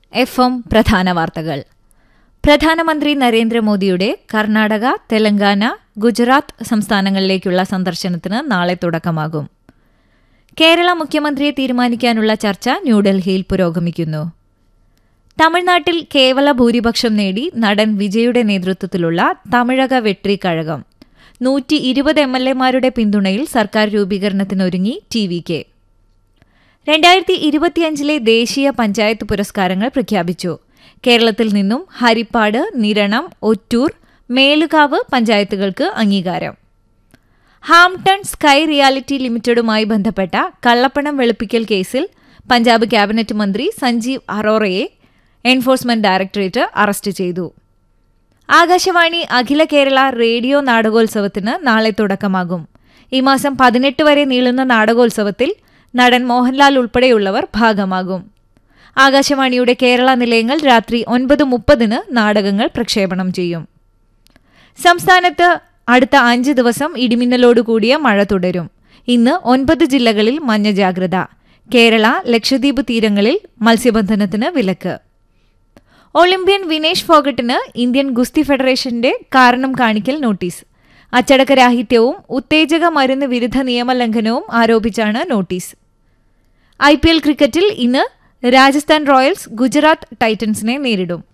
F M പ്രധാന വാർത്തകൾ പ്രധാനമന്ത്രി നരേന്ദ്രമോദിയുടെ കർണാടക തെലങ്കാന ഗുജറാത്ത് സംസ്ഥാനങ്ങളിലേക്കുള്ള സന്ദർശനത്തിന് നാളെ തുടക്കമാകും കേരള മുഖ്യമന്ത്രിയെ തീരുമാനിക്കാനുള്ള ചർച്ച ന്യൂഡൽഹിയിൽ പുരോഗമിക്കുന്നു തമിഴ്നാട്ടിൽ കേവല ഭൂരിപക്ഷം നേടി നടൻ വിജയുടെ നേതൃത്വത്തിലുള്ള തമിഴക വെട്രി കഴകം നൂറ്റി ഇരുപത് എം എൽ എമാരുടെ പിന്തുണയിൽ സർക്കാർ രൂപീകരണത്തിനൊരുങ്ങി ടി വി കെ രണ്ടായിരത്തി ഇരുപത്തിയഞ്ചിലെ ദേശീയ പഞ്ചായത്ത് പുരസ്കാരങ്ങൾ പ്രഖ്യാപിച്ചു കേരളത്തിൽ നിന്നും ഹരിപ്പാട് നിരണം ഒറ്റൂർ മേലുകാവ് പഞ്ചായത്തുകൾക്ക് അംഗീകാരം ഹാംടൺ സ്കൈ റിയാലിറ്റി ലിമിറ്റഡുമായി ബന്ധപ്പെട്ട കള്ളപ്പണം വെളുപ്പിക്കൽ കേസിൽ പഞ്ചാബ് ക്യാബിനറ്റ് മന്ത്രി സഞ്ജീവ് അറോറയെ എൻഫോഴ്സ്മെന്റ് ഡയറക്ടറേറ്റ് അറസ്റ്റ് ചെയ്തു ആകാശവാണി അഖില കേരള റേഡിയോ നാടകോത്സവത്തിന് നാളെ തുടക്കമാകും ഈ മാസം പതിനെട്ട് വരെ നീളുന്ന നാടകോത്സവത്തിൽ നടൻ മോഹൻലാൽ ഉൾപ്പെടെയുള്ളവർ ഭാഗമാകും ആകാശവാണിയുടെ കേരള നിലയങ്ങൾ രാത്രി ഒൻപത് മുപ്പതിന് നാടകങ്ങൾ പ്രക്ഷേപണം ചെയ്യും സംസ്ഥാനത്ത് അടുത്ത അഞ്ച് ദിവസം ഇടിമിന്നലോടുകൂടിയ മഴ തുടരും ഇന്ന് ഒൻപത് ജില്ലകളിൽ മഞ്ഞ ജാഗ്രത കേരള ലക്ഷദ്വീപ് തീരങ്ങളിൽ മത്സ്യബന്ധനത്തിന് വിലക്ക് ഒളിമ്പ്യൻ വിനേഷ് ഫോഗട്ടിന് ഇന്ത്യൻ ഗുസ്തി ഫെഡറേഷന്റെ കാരണം കാണിക്കൽ നോട്ടീസ് അച്ചടക്കരാഹിത്യവും ഉത്തേജക മരുന്ന് വിരുദ്ധ നിയമലംഘനവും ആരോപിച്ചാണ് നോട്ടീസ് ഐ പി എൽ ക്രിക്കറ്റിൽ ഇന്ന് രാജസ്ഥാൻ റോയൽസ് ഗുജറാത്ത് ടൈറ്റൻസിനെ നേരിടും